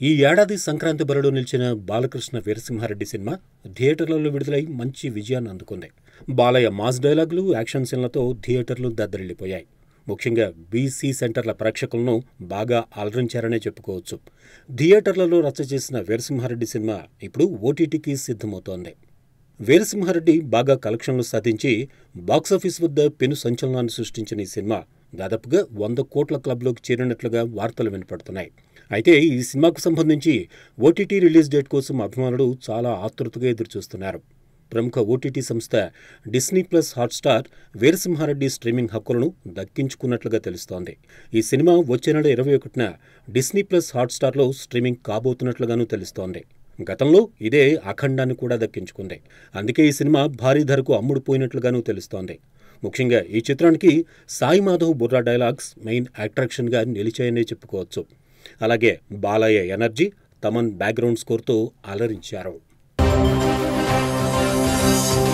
ఈ ఏడాది సంక్రాంతి బరిలో నిలిచిన బాలకృష్ణ వీరసింహారెడ్డి సినిమా థియేటర్లలో విడుదలై మంచి విజయాన్ని అందుకుంది బాలయ్య మాస్ డైలాగులు యాక్షన్ సీన్లతో థియేటర్లు దద్దరిల్లిపోయాయి ముఖ్యంగా బీసీ సెంటర్ల ప్రేక్షకులను బాగా అలరించారనే చెప్పుకోవచ్చు థియేటర్లలో రచ్చ చేసిన వీరసింహారెడ్డి సినిమా ఇప్పుడు ఓటీటీకి సిద్ధమవుతోంది వీరసింహారెడ్డి బాగా కలెక్షన్లు సాధించి బాక్సాఫీస్ వద్ద పెను సంచలనాన్ని సృష్టించిన ఈ సినిమా దాదాపుగా వంద కోట్ల క్లబ్లోకి చేరినట్లుగా వార్తలు వినపడుతున్నాయి అయితే ఈ సినిమాకు సంబంధించి ఓటీటీ రిలీజ్ డేట్ కోసం అభిమానులు చాలా ఆతృతగా ఎదురుచూస్తున్నారు ప్రముఖ ఓటీటీ సంస్థ Disney plus Hotstar Veera Simha Reddy streaming హక్కులను దక్కించుకున్నట్లుగా తెలుస్తోంది ఈ సినిమా వచ్చే నెల ఇరవై ఒకటిన డిస్నీ ప్లస్ హాట్స్టార్లో స్ట్రీమింగ్ కాబోతున్నట్లుగానూ తెలుస్తోంది గతంలో ఇదే అఖండాన్ని కూడా దక్కించుకుంది అందుకే ఈ సినిమా భారీ ధరకు అమ్ముడుపోయినట్లుగానూ తెలుస్తోంది ముఖ్యంగా ఈ చిత్రానికి సాయి మాధవ్ బుర్రా డైలాగ్స్ మెయిన్ అట్రాక్షన్గా నిలిచాయనే చెప్పుకోవచ్చు అలాగే బాలయ్య ఎనర్జీ తమన్ బ్యాక్గ్రౌండ్ స్కోర్తో అలరించారు